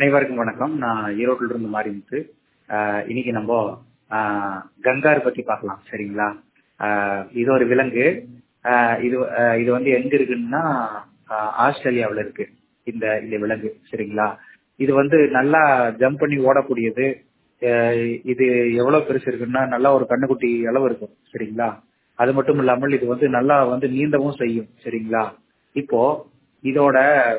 அனைவருக்கும் வணக்கம் நான் ஈரோட்டில இருந்து மாறிமுத்து ஆஹ் இன்னைக்கு நம்ம ஆஹ் கங்காரு பத்தி பார்க்கலாம் சரிங்களா ஆஹ் இது ஒரு விலங்கு ஆஹ் இது ஆஹ் இது வந்து எங்க இருக்குன்னா ஆஹ் ஆஸ்திரேலியாவுல இருக்கு இந்த இந்த விலங்கு சரிங்களா இது வந்து நல்லா ஜம்ப் பண்ணி ஓடக்கூடியது ஆஹ் இது எவ்வளவு பெருசு இருக்குன்னா நல்லா ஒரு கண்ணுக்குட்டி அளவு இருக்கும் சரிங்களா அது மட்டும் இல்லாமல் இது வந்து நல்லா வந்து நீந்தவும் செய்யும் சரிங்களா இப்போ இதோட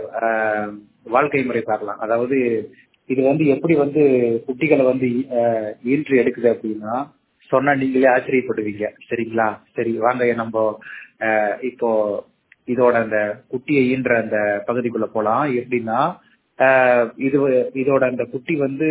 ஆஹ் வாழ்க்கை முறை பார்க்கலாம் அதாவது இது வந்து எப்படி வந்து குட்டிகளை வந்து ஆஹ் ஈன்று எடுக்குது அப்படின்னா சொன்னா நீங்களே ஆச்சரியப்படுவீங்க சரிங்களா சரி வாங்க நம்ம ஆஹ் இப்போ இதோட அந்த குட்டியை ஈன்ற அந்த பகுதிக்குள்ள போலாம் எப்படின்னா ஆஹ் இது இதோட அந்த குட்டி வந்து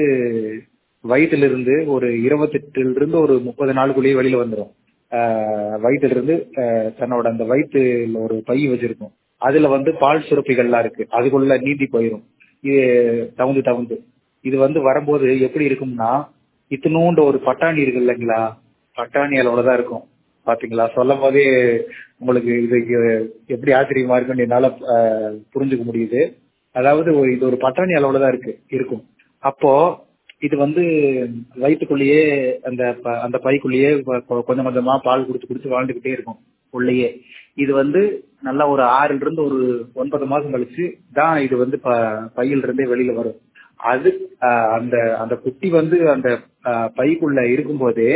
வயிற்றுல இருந்து ஒரு இருபத்தெட்டுல இருந்து ஒரு முப்பது நாளுக்குள்ளேயே வெளியில வந்துடும் வயிற்றுல இருந்து ஆஹ் தன்னோட அந்த வயிற்றுல ஒரு பை வச்சிருக்கும் அதுல வந்து பால் சுரப்பிகள்லாம் இருக்கு அதுக்குள்ள நீந்தி போயிடும் இது தவுந்து தவுந்து இது வந்து வரும்போது எப்படி இருக்கும்னா இத்தினூண்டு ஒரு பட்டாணி இருக்கு இல்லைங்களா பட்டாணி அளவுல தான் இருக்கும் பாத்தீங்களா சொல்லும் போதே உங்களுக்கு இது எப்படி ஆச்சரியமா இருக்குன்னு என்னால ஆஹ் புரிஞ்சுக்க முடியுது அதாவது ஒரு- இது ஒரு பட்டாணி அளவுல தான் இருக்கு இருக்கும் அப்போ இது வந்து வயிற்றுக்குள்ளேயே அந்த ப- அந்த பைக்குள்ளேயே கொ- கொ- கொஞ்சம் கொஞ்சமா பால் குடிச்சு குடிச்சு வாழ்ந்துகிட்டே இருக்கும் உள்ளேயே இது வந்து நல்லா ஒரு ஆறுல இருந்து ஒரு ஒன்பது மாசம் கழிச்சு தான் இது வந்து ப- பையில இருந்தே வெளியில வரும் அது ஆஹ் அந்த அந்த குட்டி வந்து அந்த ஆஹ் பைக்குள்ள இருக்கும்போதே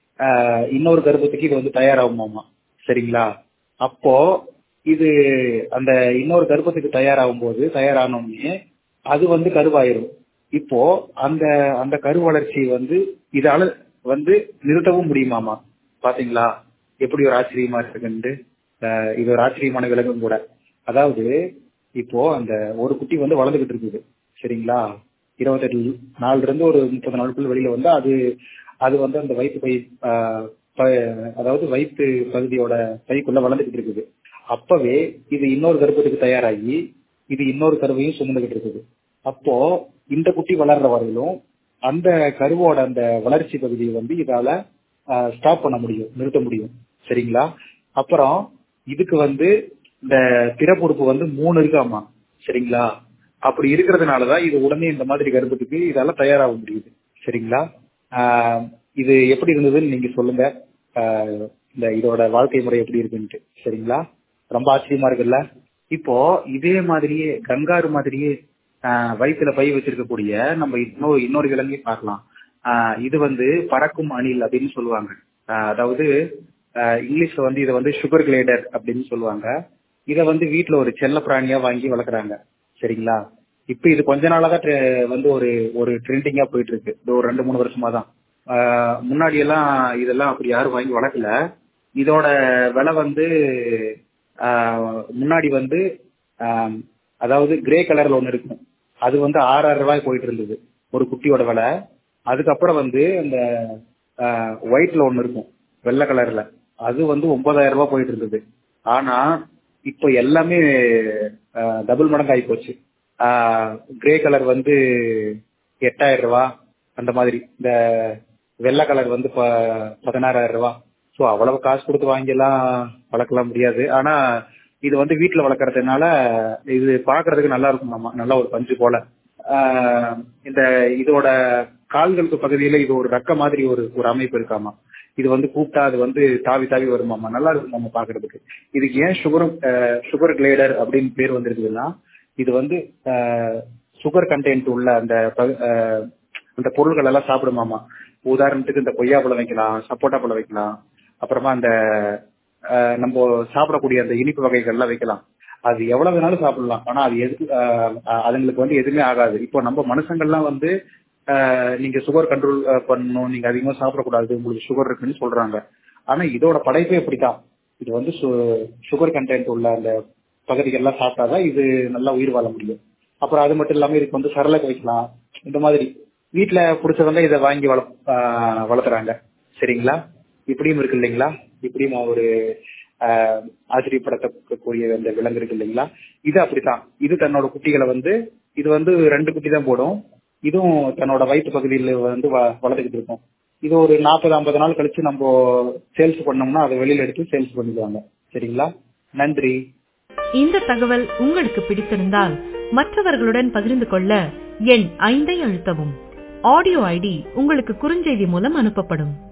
ஆஹ் இன்னொரு கர்ப்பத்துக்கு இது வந்து தயாராகுமாமா சரிங்களா அப்போ இது அந்த இன்னொரு கர்ப்பத்துக்கு தயாராகும் போது தயாரானோடனே அது வந்து கருவாயிரும் இப்போ அந்த அந்த கரு வளர்ச்சி வந்து இதால வந்து நிறுத்தவும் முடியுமாமா பாத்தீங்களா எப்படி ஒரு ஆச்சரியமா இருக்குன்ட்டு ஆஹ் இது ஒரு ஆச்சரியமான விலங்கும் கூட அதாவது இப்போ அந்த ஒரு குட்டி வந்து வளர்ந்துகிட்டு இருக்குது சரிங்களா இருபத்தெட்டு நாள்ல இருந்து ஒரு முப்பது நாளுக்குள்ள வெளியில வந்து அது அது வந்து அந்த வயிற்று பை ஆஹ் ப- அதாவது வயிற்று பகுதியோட பைக்குள்ள வளர்ந்துகிட்டு இருக்குது அப்பவே இது இன்னொரு கர்ப்பத்துக்கு தயாராகி இது இன்னொரு கருவையும் சுமந்துகிட்டு இருக்குது அப்போ இந்த குட்டி வளர்ற வரையிலும் அந்த கருவோட அந்த வளர்ச்சி பகுதியை வந்து இதால ஸ்டாப் பண்ண முடியும் நிறுத்த முடியும் சரிங்களா அப்புறம் இதுக்கு வந்து இந்த பிறப்புறுப்பு வந்து மூணு இருக்காமா சரிங்களா அப்படி இருக்கிறதுனாலதான் இது உடனே இந்த மாதிரி கர்ப்பத்துக்கு இதால தயாராக முடியுது சரிங்களா ஆஹ் இது எப்படி இருந்ததுன்னு நீங்க சொல்லுங்க ஆஹ் இந்த இதோட வாழ்க்கை முறை எப்படி இருக்குன்ட்டு சரிங்களா ரொம்ப ஆச்சரியமா இருக்குல்ல இப்போ இதே மாதிரியே கங்காரு மாதிரியே ஆஹ் வயிற்றுல பை வச்சிருக்கக்கூடிய நம்ம இன்னொரு இன்னொரு விலங்கையும் பார்க்கலாம் ஆஹ் இது வந்து பறக்கும் அணில் அப்படின்னு சொல்லுவாங்க ஆஹ் அதாவது ஆஹ் இங்கிலீஷ்ல வந்து இதை வந்து சுகர் கிளைடர் அப்படின்னு சொல்லுவாங்க இதை வந்து வீட்ல ஒரு செல்ல பிராணியா வாங்கி வளர்க்குறாங்க சரிங்களா இப்ப இது கொஞ்ச நாளா தான் tre- வந்து ஒரு ஒரு ட்ரெண்டிங்கா போயிட்டு இருக்கு இது ஒரு ரெண்டு மூணு வருஷமா தான் ஆஹ் முன்னாடி எல்லாம் இதெல்லாம் அப்படி யாரும் வாங்கி வளர்க்கல இதோட விலை வந்து ஆஹ் முன்னாடி வந்து ஆஹ் அதாவது கிரே கலர்ல ஒண்ணு இருக்கும் அது வந்து ஆறாயிரம் ரூபாய் போயிட்டு இருந்தது ஒரு குட்டியோட விலை அதுக்கப்புறம் வந்து அந்த ஒயிட்ல ஒண்ணு இருக்கும் வெள்ளை கலர்ல அது வந்து ஒன்பதாயிரம் ரூபாய் போயிட்டு இருந்தது ஆனா இப்போ எல்லாமே டபுள் மடங்கு ஆகி போச்சு கிரே கலர் வந்து எட்டாயிரம் ரூபாய் அந்த மாதிரி இந்த வெள்ளை கலர் வந்து ப- பதினாறாயிரம் ரூபாய் ஸோ அவ்வளவு காசு கொடுத்து வாங்கியெல்லாம் வளர்க்கலாம் முடியாது ஆனா இது வந்து வீட்டுல வளர்க்கறதுனால இது பார்க்கிறதுக்கு நல்லா இருக்கும் நம்ம நல்லா ஒரு பஞ்சு போல ஆஹ் இந்த இதோட கால்களுக்கு பகுதியில இது ஒரு ரக்க மாதிரி ஒரு ஒரு அமைப்பு இருக்காமா இது வந்து கூப்பிட்டா அது வந்து தாவி தாவி வருமாமா நல்லா இருக்கும் நம்ம பாக்குறதுக்கு இதுக்கு ஏன் சுகர் சுகர் கிளைடர் அப்படின்னு பேர் வந்திருக்குதுன்னா இது வந்து சுகர் கண்டென்ட் உள்ள அந்த பகு- ஆஹ் அந்த பொருள்கள் எல்லாம் சாப்பிடுமாமா உதாரணத்துக்கு இந்த கொய்யா பழம் வைக்கலாம் சப்போட்டா பழம் வைக்கலாம் அப்புறமா அந்த ஆஹ் நம்ம சாப்பிடக்கூடிய அந்த இனிப்பு வகைகள்லாம் வைக்கலாம் அது எவ்வளவு வேணாலும் சாப்பிடலாம் ஆனா அது எதுக்கு ஆஹ் ஆஹ் அதுங்களுக்கு வந்து எதுவுமே ஆகாது இப்போ நம்ம மனுஷங்கள்லாம் வந்து ஆஹ் நீங்க சுகர் கண்ட்ரோல் பண்ணணும் நீங்க அதிகமா சாப்பிடக்கூடாது உங்களுக்கு சுகர் இருக்குன்னு சொல்றாங்க ஆனா இதோட படைப்பே இப்படித்தான் இது வந்து சுகர் கண்டென்ட் உள்ள அந்த பகுதிகள்லாம் சாப்பிட்டாதான் இது நல்லா உயிர் வாழ முடியும் அப்புறம் அது மட்டும் இல்லாம இதுக்கு வந்து சரளக்கு வைக்கலாம் இந்த மாதிரி வீட்டுல பிடிச்சவங்க இதை வாங்கி வள ஆஹ் வளர்த்துறாங்க சரிங்களா இப்படியும் இருக்கு இல்லைங்களா இப்படியும் ஒரு ஆஹ் ஆச்சரியப்படக்கூடிய அந்த விலங்கு இருக்கு இல்லைங்களா இது அப்படித்தான் இது தன்னோட குட்டிகளை வந்து இது வந்து ரெண்டு குட்டி தான் போடும் இதுவும் தன்னோட வயிற்று பகுதியில் வந்து வ- வளர்த்துக்கிட்டு இருக்கும் இது ஒரு நாற்பது ஐம்பது நாள் கழிச்சு நம்ம சேல்ஸ் பண்ணோம்னா அதை வெளியில எடுத்து சேல்ஸ் பண்ணிடுவாங்க சரிங்களா நன்றி இந்த தகவல் உங்களுக்கு பிடித்திருந்தால் மற்றவர்களுடன் பகிர்ந்து கொள்ள எண் ஐந்தை அழுத்தவும் ஆடியோ ஐடி உங்களுக்கு குறுஞ்செய்தி மூலம் அனுப்பப்படும்